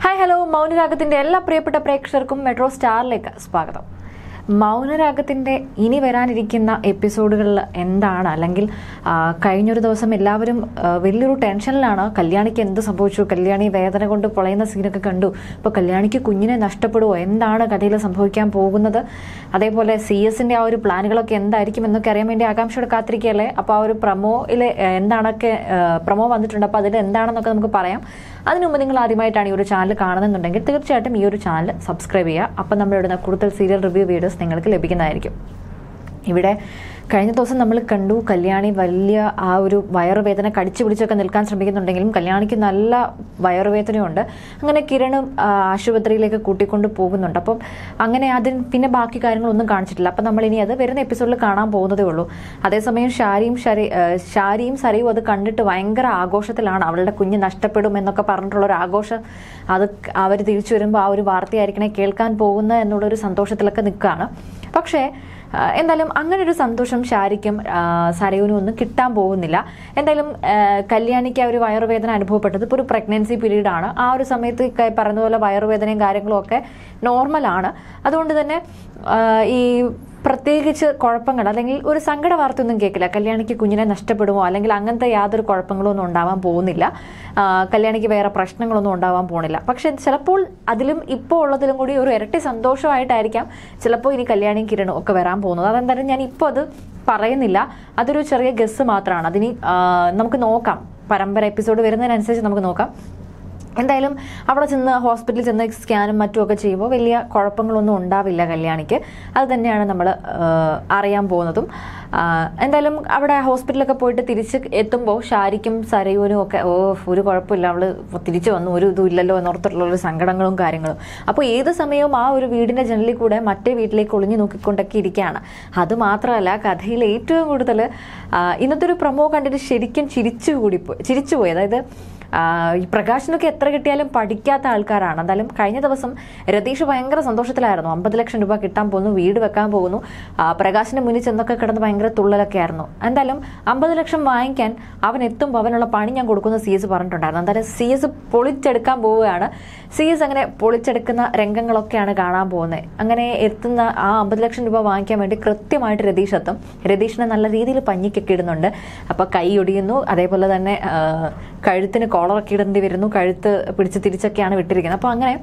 hi hello മൗനരാഗത്തിന്റെ എല്ലാ പ്രിയപ്പെട്ട പ്രേക്ഷകർക്കും മെട്രോ സ്റ്റാറിലേക്ക് സ്വാഗതം മൗനരാഗത്തിന്റെ ഇനി വരാനിരിക്കുന്ന എപ്പിസോഡുകളിൽ എന്താണ് അല്ലെങ്കിൽ ആ, കഴിഞ്ഞൊരു ദിവസം എല്ലാവരും ആ, വലിയൊരു ടെൻഷനിലാണ് കല്യാണിക്ക് എന്ത് സംഭവിച്ചു കല്യാണി വേദന കൊണ്ട് പൊളയുന്ന സീനൊക്കെ കണ്ടു അപ്പോൾ കല്യാണിക്ക് കുഞ്ഞിനെ നഷ്ടപ്പെടുമോ എന്താണ് കഥയിൽ സംഭവിക്കാൻ പോകുന്നത് അതേപോലെ സി എസിന്റെ ആ ഒരു പ്ലാനുകളൊക്കെ എന്തായിരിക്കും എന്നൊക്കെ അറിയാൻ വേണ്ടി ആകാംക്ഷയോടെ കാത്തിരിക്കുകയല്ലേ അപ്പോൾ ആ ഒരു പ്രമോയിലെ എന്താണൊക്കെ പ്രമോ വന്നിട്ടുണ്ട് അപ്പോൾ അതിൽ എന്താണെന്നൊക്കെ നമുക്ക് പറയാം അതിനു മുമ്പ് നിങ്ങൾ ആദ്യമായിട്ടാണ് ഈ ഒരു ചാനൽ കാണുന്നുണ്ടെങ്കിൽ തീർച്ചയായിട്ടും ഈ ഒരു ചാനൽ സബ്സ്ക്രൈബ് ചെയ്യുക അപ്പം നമ്മളിടുന്ന കൂടുതൽ സീരിയൽ റിവ്യൂ വീഡിയോസ് നിങ്ങൾക്ക് ലഭിക്കുന്നതായിരിക്കും ഇവിടെ കഴിഞ്ഞ ദിവസം നമ്മൾ കണ്ടു കല്യാണി വലിയ ആ ഒരു വയറുവേദന കടിച്ചു പിടിച്ചൊക്കെ നിൽക്കാൻ ശ്രമിക്കുന്നുണ്ടെങ്കിലും കല്യാണിക്ക് നല്ല വയറുവേദനയുണ്ട് അങ്ങനെ കിരണും ആ, ആശുപത്രിയിലേക്ക് കൂട്ടിക്കൊണ്ട് പോകുന്നുണ്ട് അപ്പം അങ്ങനെ അതിന് പിന്നെ ബാക്കി കാര്യങ്ങളൊന്നും കാണിച്ചിട്ടില്ല അപ്പം നമ്മൾ ഇനി അത് വരുന്ന എപ്പിസോഡിൽ കാണാൻ പോകുന്നതേ ഉള്ളൂ അതേസമയം ഷാരിയും ഷരി ആ, ഷാരിയും സരിയും അത് കണ്ടിട്ട് ഭയങ്കര ആഘോഷത്തിലാണ് അവളുടെ കുഞ്ഞ് നഷ്ടപ്പെടും എന്നൊക്കെ പറഞ്ഞിട്ടുള്ള ഒരു ആഘോഷം അത് അവർ തിരിച്ചു വരുമ്പോൾ ആ ഒരു വാർത്തയായിരിക്കണേ കേൾക്കാൻ പോകുന്ന എന്നുള്ളൊരു സന്തോഷത്തിലൊക്കെ നിൽക്കുകയാണ് പക്ഷേ ആ, എന്തായാലും അങ്ങനെ ഒരു സന്തോഷം ഷാരിക്കും ആ, സരയുനും ഒന്നും കിട്ടാൻ പോകുന്നില്ല എന്തായാലും ആ, കല്യാണിക്ക് ആ ഒരു വയറുവേദന അനുഭവപ്പെട്ടത് ഇപ്പോൾ ഒരു പ്രഗ്നൻസി പീരീഡ് ആണ് ആ ഒരു സമയത്ത് ക- പറഞ്ഞതുപോലെ വയറുവേദനയും കാര്യങ്ങളും ഒക്കെ നോർമലാണ് അതുകൊണ്ട് തന്നെ ആ, ഈ പ്രത്യേകിച്ച് കുഴപ്പങ്ങൾ അല്ലെങ്കിൽ ഒരു സങ്കട വാർത്തയൊന്നും കേൾക്കില്ല കല്യാണിക്ക് കുഞ്ഞിനെ നഷ്ടപ്പെടുമോ അല്ലെങ്കിൽ അങ്ങനത്തെ യാതൊരു കുഴപ്പങ്ങളോ ഒന്നും ഉണ്ടാവാൻ പോകുന്നില്ല ആ, കല്യാണിക്ക് വേറെ പ്രശ്നങ്ങളൊന്നും ഉണ്ടാവാൻ പോകുന്നില്ല പക്ഷെ ചിലപ്പോൾ അതിലും ഇപ്പോൾ ഉള്ളതിലും കൂടി ഒരു ഇരട്ടി സന്തോഷമായിട്ടായിരിക്കാം ചിലപ്പോൾ ഇനി കല്യാണിയും കിരണും ഒക്കെ വരാൻ പോകുന്നത് അതെന്തായാലും ഞാൻ ഇപ്പോൾ അത് പറയുന്നില്ല അതൊരു ചെറിയ ഗസ് മാത്രമാണ് അതിനി ആ, നമുക്ക് നോക്കാം പരമ്പര എപ്പിസോഡ് വരുന്നതിനനുസരിച്ച് നമുക്ക് നോക്കാം എന്തായാലും അവിടെ ചെന്ന് ഹോസ്പിറ്റലിൽ ചെന്ന് സ്കാനും മറ്റും ഒക്കെ ചെയ്യുമ്പോൾ വലിയ കുഴപ്പങ്ങളൊന്നും ഉണ്ടാവില്ല കല്യാണിക്ക് അത് തന്നെയാണ് നമ്മൾ അറിയാൻ പോകുന്നതും ആ, എന്തായാലും അവിടെ ഹോസ്പിറ്റലൊക്കെ പോയിട്ട് തിരിച്ച് എത്തുമ്പോൾ ഷാരിക്കും സരയൂനും ഒക്കെ ഓ ഒരു കുഴപ്പമില്ല അവള് തിരിച്ചു വന്നു ഒരു ഇതും ഇല്ലല്ലോ എന്നോർത്തിട്ടുള്ള ഒരു സങ്കടങ്ങളും കാര്യങ്ങളും അപ്പോൾ ഏത് സമയവും ആ ഒരു വീടിന്റെ ജനലിൽ കൂടെ മറ്റേ വീട്ടിലേക്ക് ഒളിഞ്ഞു നോക്കിക്കൊണ്ടൊക്കെ ഇരിക്കുകയാണ് അത് മാത്രമല്ല കഥയിൽ ഏറ്റവും കൂടുതൽ ഇന്നത്തെ ഒരു പ്രമോ കണ്ടിട്ട് ശരിക്കും ചിരിച്ചു കൂടിപ്പോയി ചിരിച്ചുപോയി അതായത് ആ, ഈ പ്രകാശിനൊക്കെ എത്ര കിട്ടിയാലും പഠിക്കാത്ത ആൾക്കാരാണ് എന്തായാലും കഴിഞ്ഞ ദിവസം രതീഷ് ഭയങ്കര സന്തോഷത്തിലായിരുന്നു അമ്പത് ലക്ഷം രൂപ കിട്ടാൻ പോകുന്നു വീട് വെക്കാൻ പോകുന്നു ആ, പ്രകാശിന്റെ മുന്നിൽ ചെന്നൊക്കെ കിടന്ന് ഭയങ്കര തുള്ളലൊക്കെ ആയിരുന്നു എന്തായാലും അമ്പത് ലക്ഷം വാങ്ങിക്കാൻ അവൻ എത്തുമ്പോൾ അവനുള്ള പണി ഞാൻ കൊടുക്കുന്ന സി എസ് പറഞ്ഞിട്ടുണ്ടായിരുന്നു എന്തായാലും സി എസ് പൊളിച്ചെടുക്കാൻ പോവുകയാണ് സി എസ് അങ്ങനെ പൊളിച്ചെടുക്കുന്ന രംഗങ്ങളൊക്കെയാണ് കാണാൻ പോകുന്നത് അങ്ങനെ എത്തുന്ന ആ അമ്പത് ലക്ഷം രൂപ വാങ്ങിക്കാൻ വേണ്ടി കൃത്യമായിട്ട് രതീഷ് എത്തും രതീഷിനെ നല്ല രീതിയിൽ പഞ്ഞിക്കൊക്കെ ഇടുന്നുണ്ട് അപ്പോൾ കൈ ഒടിയുന്നു അതേപോലെ തന്നെ ആ, കഴുത്തിന് കോളറൊക്കെ ഇടേണ്ടി വരുന്നു കഴുത്ത് പിടിച്ച് തിരിച്ചൊക്കെയാണ് വിട്ടിരിക്കുന്നത് അപ്പോൾ അങ്ങനെ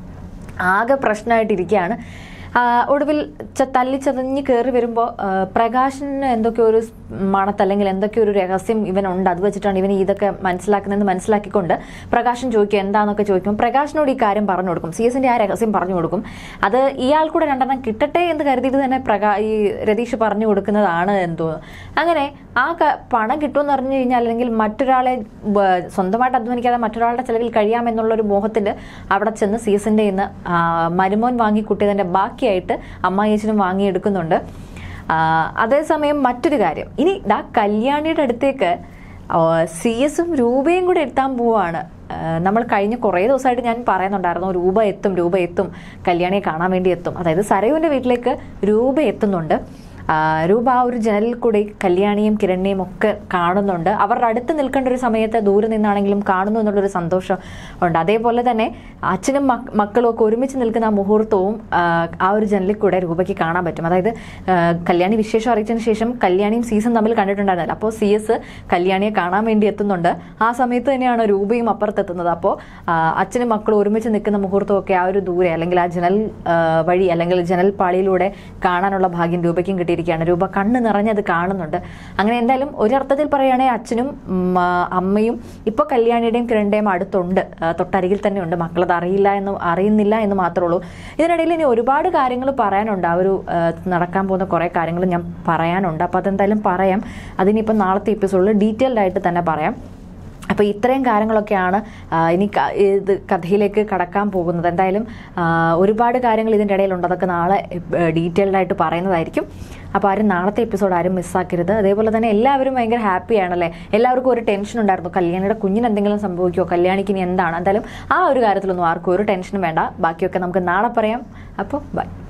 ആകെ പ്രശ്നമായിട്ടിരിക്കുകയാണ് ആ, ഒടുവിൽ ച- തല്ലിച്ചതഞ്ഞ് കയറി വരുമ്പോൾ പ്രകാശിന് എന്തൊക്കെയോ ഒരു മണത്ത് അല്ലെങ്കിൽ എന്തൊക്കെയോ ഒരു രഹസ്യം ഇവനുണ്ട് അത് വെച്ചിട്ടാണ് ഇവൻ ഇതൊക്കെ മനസ്സിലാക്കുന്നതെന്ന് മനസ്സിലാക്കിക്കൊണ്ട് പ്രകാശൻ ചോദിക്കും എന്താണെന്നൊക്കെ ചോദിക്കും പ്രകാശിനോട് ഈ കാര്യം പറഞ്ഞു കൊടുക്കും സി എസിന്റെ ആ രഹസ്യം പറഞ്ഞു കൊടുക്കും അത് ഇയാൾ കൂടെ രണ്ടെണ്ണം കിട്ടട്ടെ എന്ന് കരുതിയിട്ട് തന്നെ പ്രകാ ഈ രതീഷ് പറഞ്ഞു കൊടുക്കുന്നതാണ് എന്ന് തോന്നുന്നു അങ്ങനെ ആ ക- പണം കിട്ടുമെന്ന് അറിഞ്ഞു കഴിഞ്ഞാൽ അല്ലെങ്കിൽ മറ്റൊരാളെ ബ- സ്വന്തമായിട്ട് അധ്വാനിക്കാതെ മറ്റൊരാളുടെ ചെലവിൽ കഴിയാമെന്നുള്ള ഒരു മോഹത്തിൽ അവിടെ ചെന്ന് സീസന്റെ ഇന്ന് മരുമോൻ വാങ്ങി കൂട്ടിയതിന്റെ ബാക്കിയായിട്ട് അമ്മായിച്ചനും വാങ്ങിയെടുക്കുന്നുണ്ട് ആ, അതേസമയം മറ്റൊരു കാര്യം ഇനി ദാ കല്യാണിയുടെ അടുത്തേക്ക് സി എസും രൂപയും കൂടെ എത്താൻ പോവാണ് ആ, നമ്മൾ കഴിഞ്ഞ കുറേ ദിവസമായിട്ട് ഞാൻ പറയുന്നുണ്ടായിരുന്നു രൂപ എത്തും രൂപ എത്തും കല്യാണിയെ കാണാൻ വേണ്ടി എത്തും അതായത് സരയുവിന്റെ വീട്ടിലേക്ക് രൂപ എത്തുന്നുണ്ട് ആ, രൂപ ആ ഒരു ജനലിൽ കൂടി കല്യാണിയും കിരണിനെയും ഒക്കെ കാണുന്നുണ്ട് അവരുടെ അടുത്ത് നിൽക്കേണ്ട ഒരു സമയത്ത് ദൂരെ നിന്നാണെങ്കിലും കാണുന്നു എന്നുള്ളൊരു സന്തോഷം ഉണ്ട് അതേപോലെ തന്നെ അച്ഛനും മക്ക- മക്കളും ഒക്കെ ഒരുമിച്ച് നിൽക്കുന്ന ആ മുഹൂർത്തവും ആ, ആ ഒരു ജനലിൽ കൂടെ രൂപയ്ക്ക് കാണാൻ പറ്റും അതായത് ആ, കല്യാണി വിശേഷം അറിയിച്ചതിന് ശേഷം കല്യാണിയും സീസൺ തമ്മിൽ കണ്ടിട്ടുണ്ടായിരുന്നില്ല അപ്പോൾ സി എസ് കല്യാണിയെ കാണാൻ വേണ്ടി എത്തുന്നുണ്ട് ആ സമയത്ത് തന്നെയാണ് രൂപയും അപ്പുറത്തെത്തുന്നത് അപ്പോൾ അച്ഛനും മക്കളും ഒരുമിച്ച് നിൽക്കുന്ന മുഹൂർത്തമൊക്കെ ആ ഒരു ദൂരെ അല്ലെങ്കിൽ ആ ജനൽ ആ, വഴി അല്ലെങ്കിൽ ജനൽ പാളിയിലൂടെ കാണാനുള്ള ഭാഗ്യം രൂപയ്ക്കും കിട്ടിയിരിക്കുകയാണ് രൂപ കണ്ണ് നിറഞ്ഞത് കാണുന്നുണ്ട് അങ്ങനെ എന്തായാലും ഒരർത്ഥത്തിൽ പറയുകയാണെങ്കിൽ അച്ഛനും ഉം, ആ, അമ്മയും ഇപ്പോൾ കല്യാണിയുടെയും കിരണിന്റെയും അടുത്തുണ്ട് ആ, തൊട്ടരികിൽ തന്നെ ഉണ്ട് മക്കളത് അറിയില്ല എന്ന് അറിയുന്നില്ല എന്ന് മാത്രമേ ഉള്ളൂ ഇതിനിടയിൽ ഇനി ഒരുപാട് കാര്യങ്ങൾ പറയാനുണ്ട് ആ ഒരു ആ, നടക്കാൻ പോകുന്ന കുറേ കാര്യങ്ങൾ ഞാൻ പറയാനുണ്ട് അപ്പോൾ അതെന്തായാലും പറയാം അതിനിപ്പോൾ നാളത്തെ എപ്പിസോഡിൽ ഡീറ്റെയിൽഡ് ആയിട്ട് തന്നെ പറയാം അപ്പോൾ ഇത്രയും കാര്യങ്ങളൊക്കെയാണ് ആ, ഇനി ക- ഇത് കഥയിലേക്ക് കടക്കാൻ പോകുന്നത് എന്തായാലും ആ, ഒരുപാട് കാര്യങ്ങൾ ഇതിൻ്റെ ഇടയിലുണ്ട് അതൊക്കെ നാളെ ഡീറ്റെയിൽഡ് ആയിട്ട് പറയുന്നതായിരിക്കും അപ്പോൾ ആരും നാളത്തെ എപ്പിസോഡ് ആരും മിസ്സാക്കരുത് അതേപോലെ തന്നെ എല്ലാവരും ഭയങ്കര ഹാപ്പിയാണല്ലേ എല്ലാവർക്കും ഒരു ടെൻഷൻ ഉണ്ടായിരുന്നു കല്യാണിയുടെ കുഞ്ഞിന് എന്തെങ്കിലും സംഭവിക്കുമോ കല്യാണിക്ക് ഇനി എന്താണ് എന്തായാലും ആ ഒരു കാര്യത്തിലൊന്നും ആർക്കും ഒരു ടെൻഷനും വേണ്ട ബാക്കിയൊക്കെ നമുക്ക് നാളെ പറയാം അപ്പോൾ ബൈ